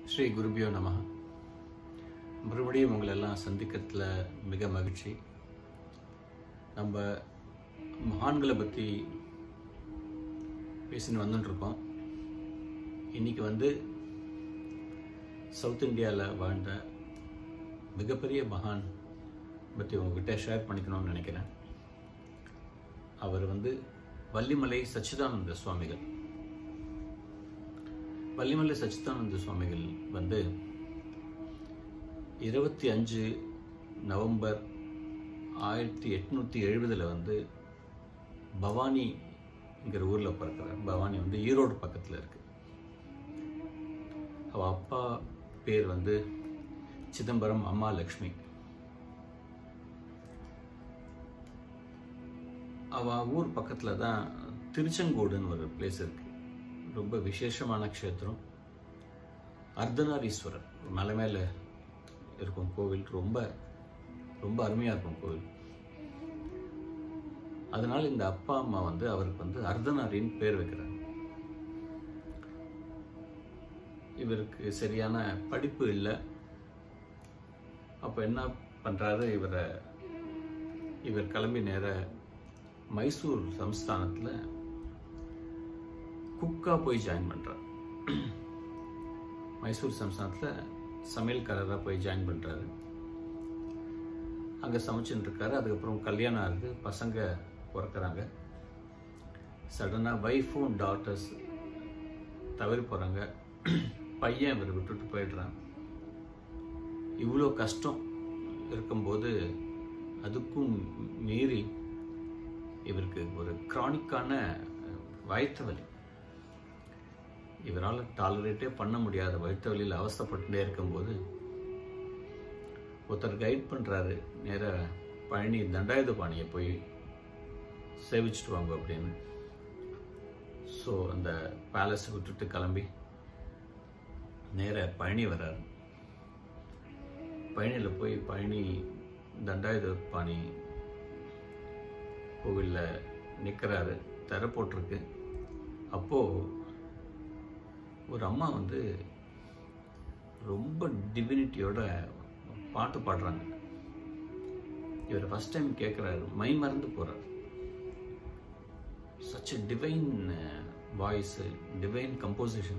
ஸ்ரீ குருபியோ நம மறுபடியும் உங்களை எல்லாம் சந்திக்கிறதுல மிக மகிழ்ச்சி நம்ம மகான்களை பற்றி பேசின்னு வந்துட்டுருக்கோம் இன்னைக்கு வந்து சவுத் இந்தியாவில் வாழ்ந்த மிகப்பெரிய மகான் பற்றி உங்ககிட்ட ஷேர் பண்ணிக்கணும்னு நினைக்கிறேன் அவர் வந்து வள்ளிமலை சச்சிதானந்த சுவாமிகள் வள்ளிமலை சச்சிதானந்த சுவாமிகள் வந்து இருபத்தி அஞ்சு நவம்பர் ஆயிரத்தி எட்நூற்றி எழுபதில் வந்து பவானிங்கிற ஊரில் பிறக்கிறார் பவானி வந்து ஈரோடு பக்கத்தில் இருக்கு அவள் அப்பா பேர் வந்து சிதம்பரம் அம்மா லக்ஷ்மி அவள் ஊர் பக்கத்தில் தான் திருச்செங்கோடுன்னு ஒரு பிளேஸ் இருக்கு ரொம்ப விசேஷமான க்ஷேத்திரம் அர்த்தநாரீஸ்வரர் மலை மேலே இருக்கும் கோவில் ரொம்ப ரொம்ப அருமையாக இருக்கும் கோவில் அதனால இந்த அப்பா அம்மா வந்து அவருக்கு வந்து அர்த்தநாரின்னு பேர் வைக்கிறாங்க இவருக்கு சரியான படிப்பு இல்லை அப்போ என்ன பண்ணுறாரு இவரை இவர் கிளம்பி நேர மைசூர் சம்ஸ்தானத்தில் குக்காக போய் ஜாயின் பண்ணுறார் மைசூர் சம்ஸ்தானத்தில் சமையல்காரராக போய் ஜாயின் பண்ணுறாரு அங்கே சமைச்சுட்டு இருக்காரு அதுக்கப்புறம் கல்யாணம் ஆகுது பசங்க பிறக்கிறாங்க சடனாக ஒய்ஃபும் டாட்டர்ஸ் தவறி போகிறாங்க பையன் இவர் விட்டுட்டு போயிடுறான் இவ்வளோ கஷ்டம் இருக்கும்போது அதுக்கும் மீறி இவருக்கு ஒரு கிரானிக்கான வயிற்று வலி இவரால் டாலரேட்டே பண்ண முடியாத வயிற்று வலியில் அவஸ்தப்பட்டுட்டே இருக்கும்போது ஒருத்தர் கைட் பண்ணுறாரு நேராக பழனி தண்டாயுதபாணியை போய் சேவிச்சுட்டு வாங்க அப்படின்னு ஸோ அந்த பேலஸை விட்டுட்டு கிளம்பி நேர பழனி வர்றாரு பழனியில் போய் பழனி தண்டாயுதபாணி கோவிலில் நிற்கிறாரு திரை போட்டிருக்கு அப்போது ஒரு அம்மா வந்து ரொம்ப டிவினிட்டியோட பாட்டு பாடுறாங்க இவர் ஃபஸ்ட் டைம் கேட்குறாரு மை மறந்து போகிறார் such a divine voice divine composition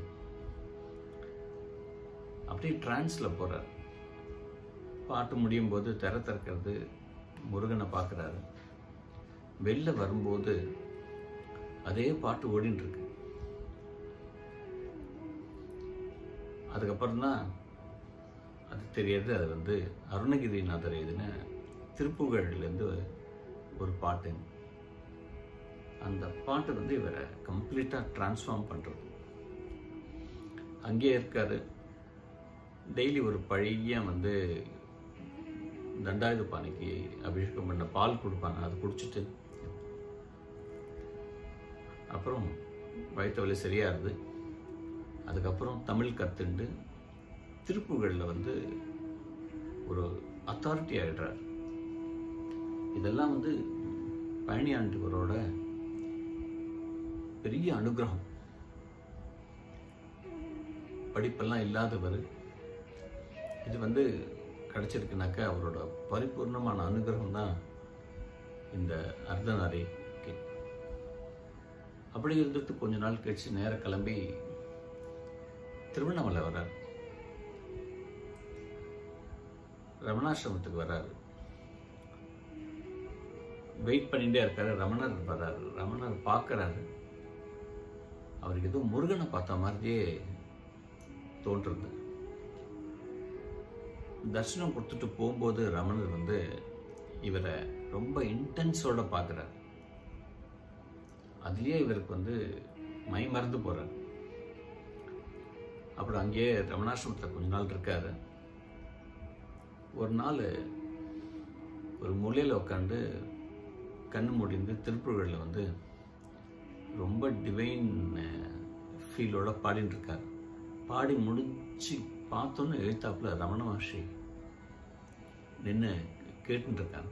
அப்படியே ட்ரான்ஸில் போகிறார் பாட்டு முடியும் போது திற திறக்கிறது முருகனை பார்க்குறாரு வெளில வரும்போது அதே பாட்டு ஓடின்னு இருக்கு அதுக்கப்புறம் தான் அது தெரியாது அது வந்து அருணகிரிநாதர் எழுதின திருப்புகழ்லேருந்து ஒரு பாட்டு அந்த பாட்டு வந்து இவரை கம்ப்ளீட்டாக டிரான்ஸ்ஃபார்ம் பண்ணுறது அங்கேயே இருக்காரு டெய்லி ஒரு பழைய வந்து தண்டாயுத பானைக்கு அபிஷேகம் பண்ண பால் கொடுப்பாங்க அதை குடிச்சிட்டு அப்புறம் வயிற்று வலி சரியாக இருது அதுக்கப்புறம் தமிழ் கற்றுண்டு திருப்புகளில் வந்து ஒரு அத்தாரிட்டி ஆகிடுறார் இதெல்லாம் வந்து பழனி ஆண்டவரோட பெரிய அனுகிரகம் படிப்பெல்லாம் இல்லாதவர் இது வந்து கிடச்சிருக்குனாக்கா அவரோட பரிபூர்ணமான அனுகிரகம் தான் இந்த அர்த்தநாரிக்கு அப்படி இருந்துட்டு கொஞ்ச நாள் கழிச்சு நேர கிளம்பி திருவண்ணாமலை வர்றார் ரமணாசிரமத்துக்கு வர்றாரு வெயிட் பண்ணிட்டே இருக்காரு ரமணர் வர்றாரு ரமணர் பார்க்கறாரு அவருக்கு ஏதோ முருகனை பார்த்த மாதிரியே தோன்றுறது தர்ஷனம் கொடுத்துட்டு போகும்போது ரமணர் வந்து இவரை ரொம்ப இன்டென்ஸோட பார்க்குறாரு அதுலேயே இவருக்கு வந்து மை மறந்து போகிறார் அப்புறம் அங்கேயே ரமணாசிரமத்தில் கொஞ்ச நாள் இருக்காரு ஒரு நாள் ஒரு மூலையில் உட்காந்து கண்ணு முடிந்து திருப்புகளில் வந்து ரொம்ப டிவைன் ஃபீலோட பாடின்னு இருக்கார் பாடி முடிச்சு பார்த்தோன்னு எழுத்தாப்புல ரமண மகர்ஷி நின்று கேட்டுட்டு இருக்காங்க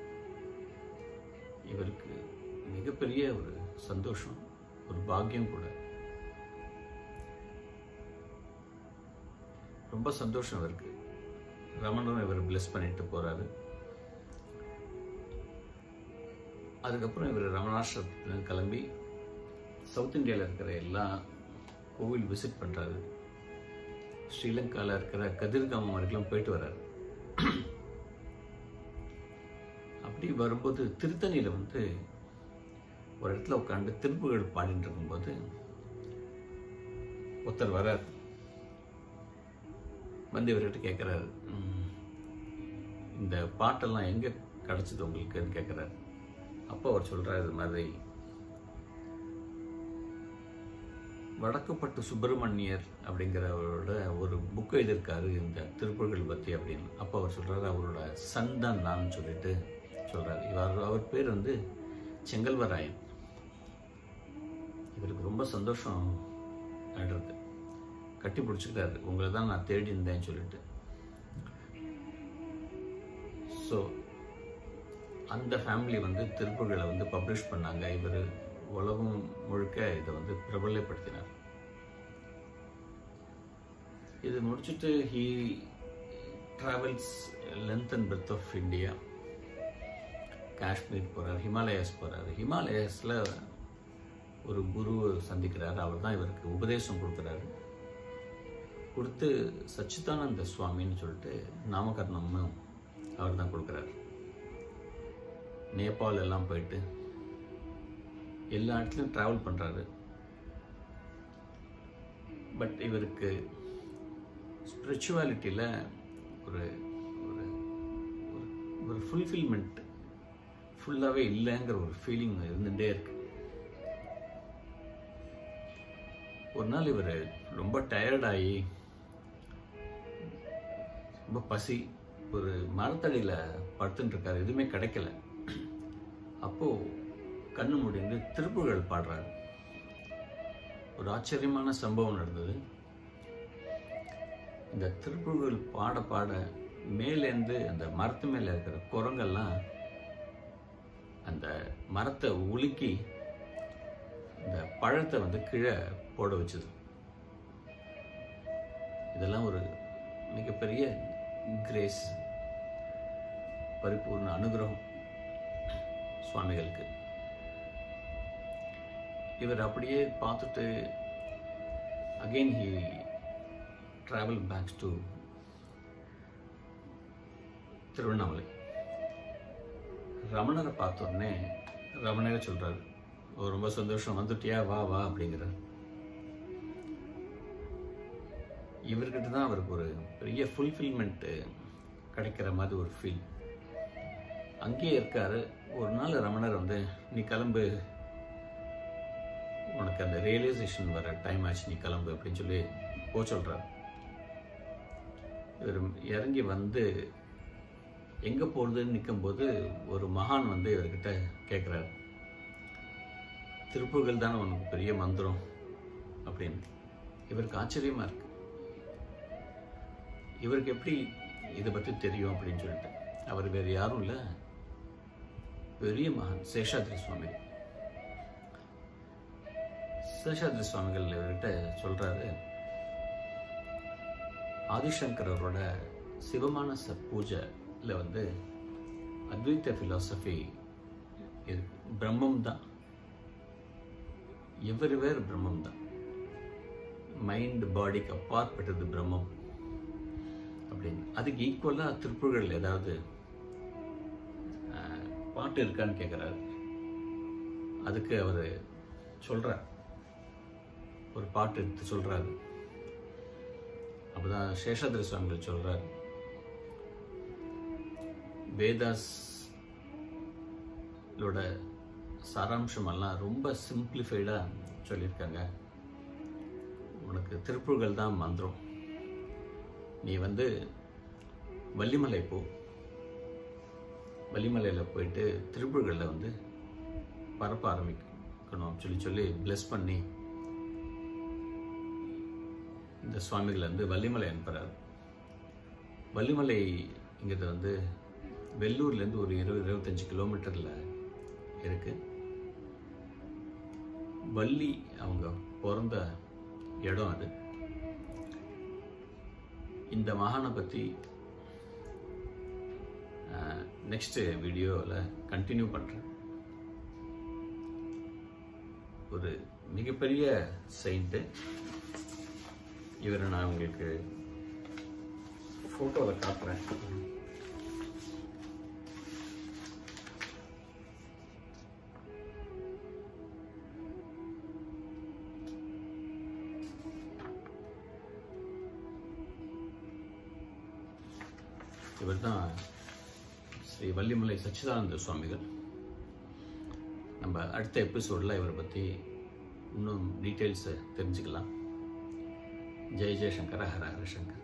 இவருக்கு மிகப்பெரிய ஒரு சந்தோஷம் ஒரு பாக்கியம் கூட ரொம்ப சந்தோஷம் இவருக்கு ரமணரும் இவர் பிளஸ் பண்ணிட்டு போறாரு அதுக்கப்புறம் இவர் ரமணாசிரமத்துலேருந்து கிளம்பி சவுத் இந்தியாவில் இருக்கிற எல்லா கோவில் விசிட் பண்ணுறாரு ஸ்ரீலங்காவில் இருக்கிற கதிர்காமம் வரைக்கும் போயிட்டு வர்றாரு அப்படி வரும்போது திருத்தணியில் வந்து ஒரு இடத்துல உட்காந்து திருப்புகள் பாடிட்டு இருக்கும்போது ஒருத்தர் வரார் வந்து இவர்கிட்ட கேட்குறாரு இந்த பாட்டெல்லாம் எங்கே கிடச்சிது உங்களுக்குன்னு கேட்குறாரு அப்போ அவர் சொல்கிறார் இது மாதிரி வடக்குப்பட்டு சுப்பிரமணியர் அப்படிங்கிறவரோட ஒரு புக் எழுதியிருக்காரு இந்த திருப்புகழ் பற்றி அப்படின்னு அப்போ அவர் சொல்கிறாரு அவரோட சன் தான் நான் சொல்லிட்டு சொல்கிறாரு இவர் அவர் பேர் வந்து செங்கல்வராயன் இவருக்கு ரொம்ப சந்தோஷம் ஆயிடுறது கட்டி பிடிச்சிக்கிறாரு உங்களை தான் நான் தேடி இருந்தேன்னு சொல்லிட்டு ஸோ அந்த ஃபேமிலி வந்து திருப்புகளை வந்து பப்ளிஷ் பண்ணாங்க இவர் உலகம் முழுக்க இதை வந்து பிரபலப்படுத்தினார் இது முடிச்சுட்டு he travels length and breadth of India Kashmir போகிறார் ஹிமாலயாஸ் போகிறார் ஹிமாலயாஸில் ஒரு குருவை சந்திக்கிறார் அவர் தான் இவருக்கு உபதேசம் கொடுக்குறாரு கொடுத்து சச்சிதானந்த சுவாமின்னு சொல்லிட்டு நாமகரணமும் அவர் தான் கொடுக்குறாரு நேபாள் எல்லாம் போயிட்டு எல்லா இடத்துலையும் ட்ராவல் பண்ணுறாரு பட் இவருக்கு ஸ்பிரிச்சுவாலிட்டியில் ஒரு ஒரு ஒரு- ஒரு ஃபுல்ஃபில்மெண்ட் ஃபுல்லாகவே இல்லைங்கிற ஒரு ஃபீலிங் இருந்துகிட்டே இருக்கு ஒரு நாள் இவர் ரொம்ப டயர்டாகி ரொம்ப பசி ஒரு மரத்தடியில் படுத்துட்டு இருக்காரு எதுவுமே கிடைக்கல அப்போது கண்ணு முடிந்து திருப்புகழ் பாடுறாரு ஒரு ஆச்சரியமான சம்பவம் நடந்தது இந்த திருப்புகழ் பாட பாட மேலேருந்து அந்த மரத்து மேலே இருக்கிற குரங்கெல்லாம் அந்த மரத்தை உலுக்கி இந்த பழத்தை வந்து கீழே போட வச்சுது இதெல்லாம் ஒரு மிகப்பெரிய கிரேஸ் பரிபூர்ண அனுகிரகம் சுவாமிகளுக்கு இவர் அப்படியே பார்த்துட்டு again he travel backs to Tiruvannamalai ரமணரை பார்த்த உடனே ரமணரே சொல்றாரு "ஓ, ரொம்ப சந்தோஷம் வந்துட்டியா வா வா அப்படிங்கிறார் இவர்கிட்ட தான் அவருக்கு ஒரு பெரிய ஃபுல்ஃபில்மெண்ட்டு கிடைக்கிற மாதிரி ஒரு ஃபீல் அங்கேயே இருக்காரு ஒரு நாள் ரமணர் வந்து நீ கிளம்பு உனக்கு அந்த ரியலைசேஷன் வர டைம் ஆச்சு நீ கிளம்பு அப்படின்னு சொல்லி போக சொல்கிறார் இவர் இறங்கி வந்து எங்கே போகிறதுன்னு நிற்கும்போது ஒரு மகான் வந்து இவர்கிட்ட கேட்குறாரு திருப்புகள் தானே உனக்கு பெரிய மந்திரம் அப்படின்னு இவருக்கு ஆச்சரியமாக இருக்கு இவருக்கு எப்படி இதை பற்றி தெரியும் அப்படின்னு சொல்லிட்டு அவர் வேறு யாரும் இல்லை பெரிய மகான் சேஷாத்ரி சுவாமி சேஷாத்ரி சுவாமிகள் இவர்கிட்ட சொல்றாரு ஆதிசங்கரோட சிவமானச பூஜையில் வந்து அத்வைத்த ஃபிலாசபி இருக்கு பிரம்மம் தான் எவர் வேறு பிரம்மம் தான் மைண்ட் பாடிக்கு அப்பாற்பட்டது பிரம்மம் அப்படின்னு அதுக்கு ஈக்குவலாக திருப்புகள் ஏதாவது அஹ், பாட்டு இருக்கான்னு கேட்குறாரு அதுக்கு அவர் சொல்கிறார் ஒரு பாட்டு எடுத்து சொல்கிறாரு அப்பதான் சேஷாதிரி சுவாமிகள் சொல்கிறார் வேதாஸ் இதோட சாராம்சமெல்லாம் ரொம்ப சிம்பிளிஃபைடாக சொல்லியிருக்காங்க உனக்கு திருப்புகள் தான் மந்திரம் நீ வந்து வள்ளிமலை போ வள்ளிமலையில் போயிட்டு திருப்புகளில் வந்து பரப்ப ஆரம்பிக்கணும் சொல்லி சொல்லி bless பண்ணி இந்த சுவாமிகள் வந்து வள்ளிமலை அனுப்புகிறார் வள்ளிமலைங்கிறது வந்து வெள்ளூர்லேருந்து ஒரு இருபது இருபத்தஞ்சி கிலோமீட்டரில் இருக்கு வள்ளி அவங்க பிறந்த இடம் அது இந்த மகானை பற்றி நெக்ஸ்ட்டு வீடியோவில் கண்டினியூ பண்ணுறேன் ஒரு மிகப்பெரிய செயின்ட்டு இவரை நான் உங்களுக்கு ஃபோட்டோவில் காட்டுறேன் இவர் தான் ஸ்ரீ வள்ளிமலை சச்சிதானந்த சுவாமிகள் நம்ம அடுத்த எபிசோடில் இவரை பற்றி இன்னும் டீட்டெயில்ஸை தெரிஞ்சுக்கலாம் ஜெய் ஜெயசங்கர ஹர ஹர சங்கர்